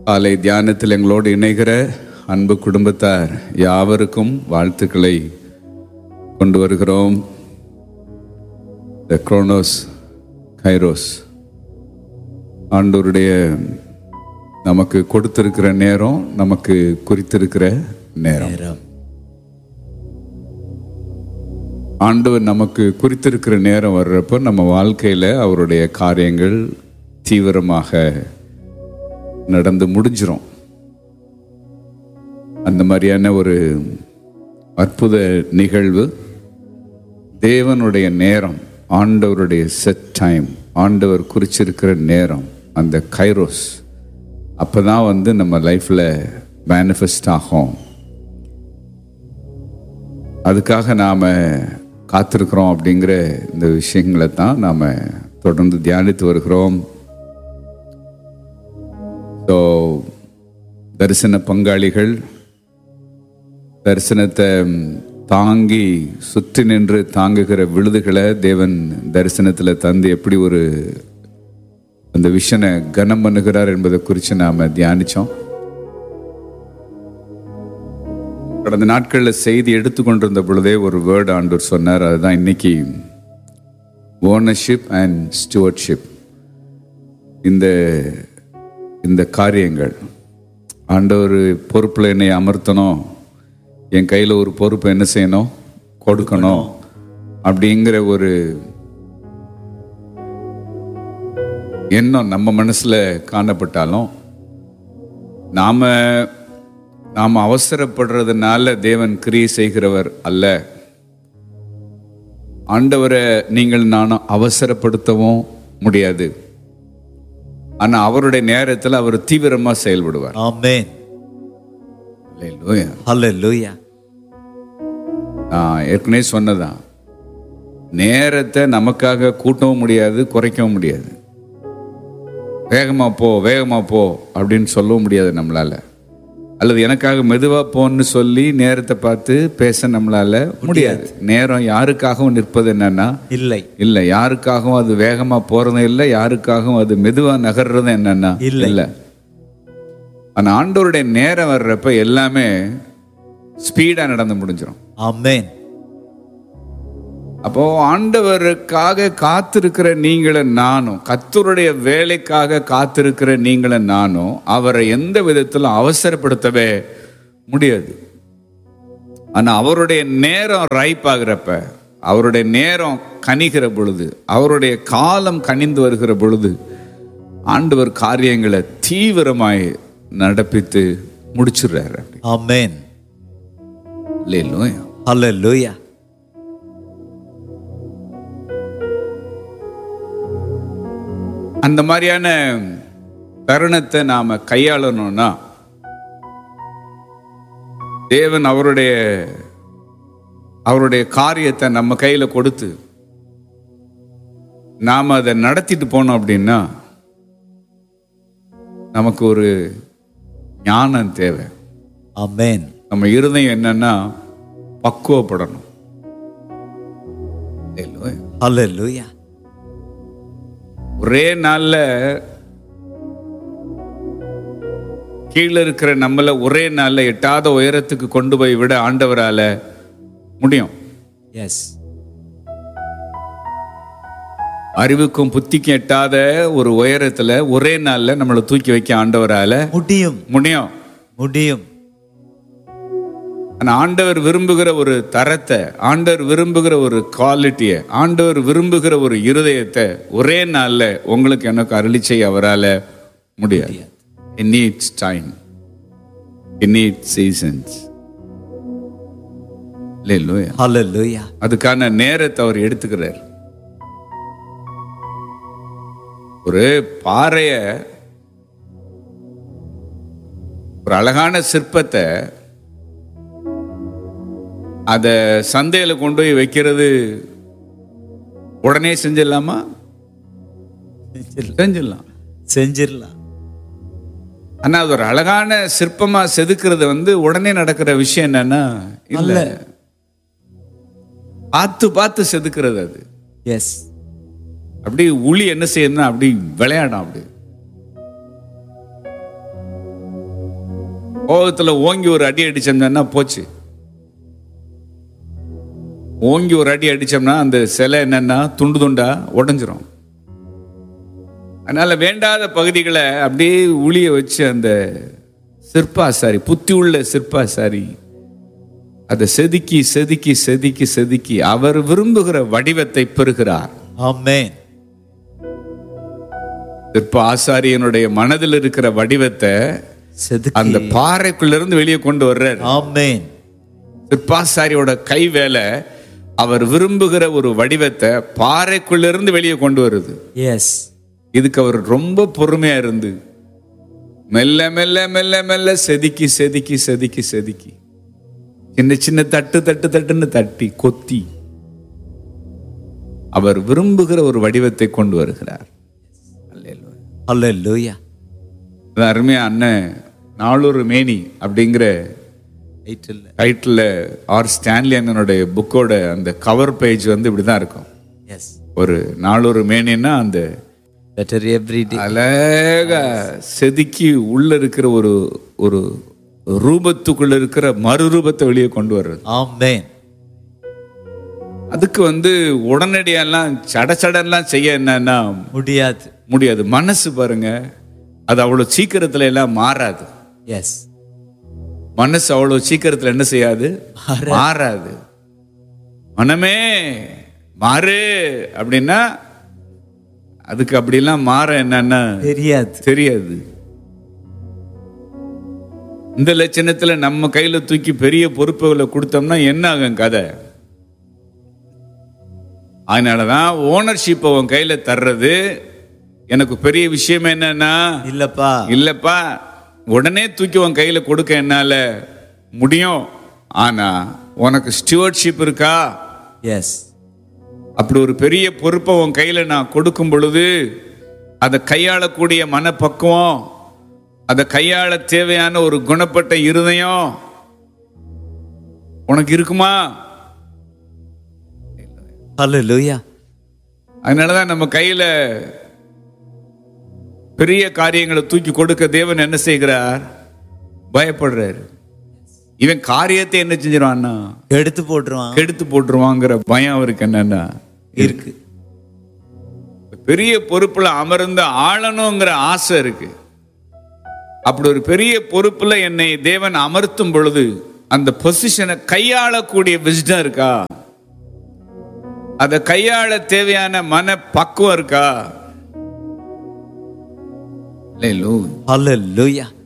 காலை தியானத்தில் எங்களோடு இணைகிற அன்பு குடும்பத்தார் யாவருக்கும் வாழ்த்துக்களை கொண்டு வருகிறோம் த குரோனோஸ் கைரோஸ் ஆண்டவருடைய நமக்கு கொடுத்திருக்கிற நேரம் நமக்கு குறித்திருக்கிற நேரம் நேரம் ஆண்டவர் நமக்கு குறித்திருக்கிற நேரம் வர்றப்போ நம்ம வாழ்க்கையில் அவருடைய காரியங்கள் தீவிரமாக நடந்து முடிஞ்சிரும் அந்த மாதிரியான ஒரு அற்புத நிகழ்வு தேவனுடைய நேரம் ஆண்டவருடைய செட் டைம் ஆண்டவர் குறிச்சிருக்கிற நேரம் அந்த கைரோஸ் அப்போ தான் வந்து நம்ம லைஃப்பில் மேனிஃபெஸ்ட் ஆகும் அதுக்காக நாம் காத்திருக்கிறோம் அப்படிங்கிற இந்த விஷயங்களை தான் நாம் தொடர்ந்து தியானித்து வருகிறோம் ஸோ தரிசன பங்காளிகள் தரிசனத்தை தாங்கி சுற்றி நின்று தாங்குகிற விழுதுகளை தேவன் தரிசனத்தில் தந்து எப்படி ஒரு அந்த விஷனை கனம் பண்ணுகிறார் என்பதை குறித்து நாம் தியானித்தோம் கடந்த நாட்களில் செய்தி எடுத்துக்கொண்டிருந்த பொழுதே ஒரு வேர்டு ஆண்டவர் சொன்னார் அதுதான் இன்னைக்கு ஓனர்ஷிப் அண்ட் ஸ்டுவர்ட்ஷிப் இந்த இந்த காரியங்கள் ஆண்டவர் பொறுப்பில் என்னை அமர்த்தணும் என் கையில் ஒரு பொறுப்பு என்ன செய்யணும் கொடுக்கணும் அப்படிங்கிற ஒரு எண்ணம் நம்ம மனசில் காணப்பட்டாலும் நாம நாம் அவசரப்படுறதுனால தேவன் கிரியை செய்கிறவர் அல்ல ஆண்டவரை நீங்கள் நானும் அவசரப்படுத்தவும் முடியாது ஆனா அவருடைய நேரத்தில் அவர் தீவிரமா செயல்படுவார் ஆமென் Hallelujah. ஹalleluya நான் ஏற்கனவே சொன்னதான் நேரத்தை நமக்காக கூட்டவும் முடியாது குறைக்கவும் முடியாது வேகமா போ வேகமா போ அப்படின்னு சொல்லவும் முடியாது நம்மளால அல்லது எனக்காக மெதுவா போன்னு சொல்லி நேரத்தை பார்த்து பேச நம்மளால முடியாது நேரம் யாருக்காகவும் நிற்பது என்னன்னா இல்லை இல்ல யாருக்காகவும் அது வேகமா போறதும் இல்லை யாருக்காகவும் அது மெதுவா நகர்றதும் என்னன்னா இல்லை. இல்ல ஆனா ஆண்டவருடைய நேரம் வர்றப்ப எல்லாமே ஸ்பீடா நடந்து முடிஞ்சிடும் ஆமென் அப்போ ஆண்டவருக்காக காத்திருக்கிற நீங்களும் நானும் கத்தருடைய வேலைக்காக காத்திருக்கிற நீங்களும் நானும் அவரை எந்த விதத்திலும் அவசரப்படுத்தவே முடியாது ஆனா அவருடைய நேரம் ரைப் ஆகிறப்ப அவருடைய நேரம் கனிகிற பொழுது அவருடைய காலம் கனிந்து வருகிற பொழுது ஆண்டவர் காரியங்களை தீவிரமாய் நடப்பித்து முடிச்சிடுறாரு ஆமென் இல்லையா ஹalleluya அந்த மாதிரியான தருணத்தை நாம கையாளணும்னா தேவன் அவருடைய அவருடைய காரியத்தை நம்ம கையில கொடுத்து நாம அதை நடத்திட்டு போனோம் அப்படின்னா நமக்கு ஒரு ஞானம் தேவை ஆமென் நம்ம இருதயம் என்னன்னா பக்குவப்படணும் Hallelujah. ஹalleluya ஒரே நாள்ல கீழே இருக்கிற நம்மள ஒரே நாள்ல எட்டாத உயரத்துக்கு கொண்டு போய் விட ஆண்டவரால முடியும் எஸ் அறிவுக்கும் புத்திக்கும் எட்டாத ஒரு உயரத்துல ஒரே நாள்ல நம்மளை தூக்கி வைக்க ஆண்டவரால முடியும் முடியும் முடியும் ஆனா ஆண்டவர் விரும்புகிற ஒரு தரத்தை ஆண்டவர் விரும்புகிற ஒரு குவாலிட்டியை ஆண்டவர் விரும்புகிற ஒரு இருதயத்தை ஒரே நாள்ல உங்களுக்கு எனக்கு அருளி செய்ய அவரால முடியாது it needs time it needs seasons இல்லையா ஹalleluya அதுக்கான நேரத்தை அவர் எடுத்துக்கிறார் ஒரு பாறைய ஒரு அழகான சிற்பத்தை அத சந்தையில கொண்டு போய் வைக்கிறது உடனே செஞ்சிடலாமா செஞ்சிடலாம் செஞ்சிரலாம் ஆனா அது ஒரு அழகான சிற்பமா செதுக்கிறது வந்து உடனே நடக்கிற விஷயம் என்னன்னா இல்ல பார்த்து பார்த்து செதுக்கிறது அது எஸ் அப்படி உளி என்ன செய்யணும்னா அப்படி விளையாடும் அப்படி கோபத்துல ஓங்கி ஒரு அடி அடிச்சோம்னா போச்சு ஓங்கி ஒரு அடி அடிச்சோம்னா அந்த சிலை என்னன்னா துண்டு துண்டா உடைஞ்சிரும் அதனால வேண்டாத பகுதிகளை அப்படியே உளிய வச்சு அந்த சிற்பாசாரி புத்தி உள்ள சிற்பாசாரி அதை செதுக்கி செதுக்கி செதுக்கி செதுக்கி அவர் விரும்புகிற வடிவத்தை பெறுகிறார் ஆமென் சிற்ப ஆசாரியனுடைய மனதில் இருக்கிற வடிவத்தை செதுக்கி அந்த பாறைக்குள்ள இருந்து வெளியே கொண்டு வர்றார் ஆமென் சிற்பாசாரியோட கை வேலை அவர் விரும்புகிற ஒரு வடிவத்தை பாறைக்குள்ள இருந்து வெளியே கொண்டு வருது எஸ் இதுக்கு அவர் ரொம்ப பொறுமையா இருந்து மெல்ல மெல்ல மெல்ல மெல்ல செதுக்கி செதுக்கி செதுக்கி செதுக்கி சின்ன சின்ன தட்டு தட்டு தட்டுன்னு தட்டி கொத்தி அவர் விரும்புகிற ஒரு வடிவத்தை கொண்டு வருகிறார் அல்லேலூயா. ஹalleluya இது அருமையா அண்ணன் நாளொரு மேனி அப்படிங்கிற டைட்டில் டைட்டில் ஆர் ஸ்டான்லி அண்ணனுடைய புக்கோட அந்த கவர் பேஜ் வந்து இப்படிதான் இருக்கும் எஸ் ஒரு நாளொரு மேனின்னா அந்த பெட்டர் எவ்ரி டே அழகா செதுக்கி உள்ள இருக்கிற ஒரு ஒரு ரூபத்துக்குள்ள இருக்கிற மறுரூபத்தை வெளியே கொண்டு வர்றது ஆமென் அதுக்கு வந்து உடனடியெல்லாம் சட சடன்லாம் செய்ய என்னன்னா முடியாது முடியாது மனசு பாருங்க அது அவ்வளவு சீக்கிரத்துல எல்லாம் மாறாது எஸ் மனசு அவ்வளவு சீக்கிரத்துல என்ன செய்யாது மாறாது. மாறாது மனமே மாறு அப்படின்னா அதுக்கு அப்படிலாம் மாற என்னன்னா தெரியாது தெரியாது இந்த லட்சணத்துல நம்ம கையில தூக்கி பெரிய பொறுப்புகளை கொடுத்தோம்னா என்ன ஆகும் கதை அதனாலதான் ஓனர்ஷிப் உன் கையில தர்றது எனக்கு பெரிய விஷயம் என்னன்னா இல்லப்பா இல்லப்பா உடனே தூக்கி உன் கையில கொடுக்க என்னால முடியும் ஆனா உனக்கு ஸ்டியூவர்ட்ஷிப் இருக்கா எஸ் அப்படி ஒரு பெரிய பொறுப்பை உன் கையில நான் கொடுக்கும் பொழுது அதை கையாளக்கூடிய மனப்பக்குவம் அதை கையாள தேவையான ஒரு குணப்பட்ட இருதயம் உனக்கு இருக்குமா ஹalleluya அதனாலதான் நம்ம கையில பெரிய காரியங்களை தூக்கி கொடுக்க தேவன் என்ன செய்கிறார் பயப்படுறாரு இவன் காரியத்தை என்ன செஞ்சிருவான்னா எடுத்து போட்டுருவான் கெடுத்து போட்டுருவாங்கிற பயம் அவருக்கு என்னன்னா இருக்கு பெரிய பொறுப்புல அமர்ந்து ஆளணுங்கிற ஆசை இருக்கு அப்படி ஒரு பெரிய பொறுப்புல என்னை தேவன் அமர்த்தும் பொழுது அந்த பொசிஷனை கையாளக்கூடிய விஸ்டம் இருக்கா அதை கையாள தேவையான மன பக்குவம் இருக்கா இல்லை ஹalleluya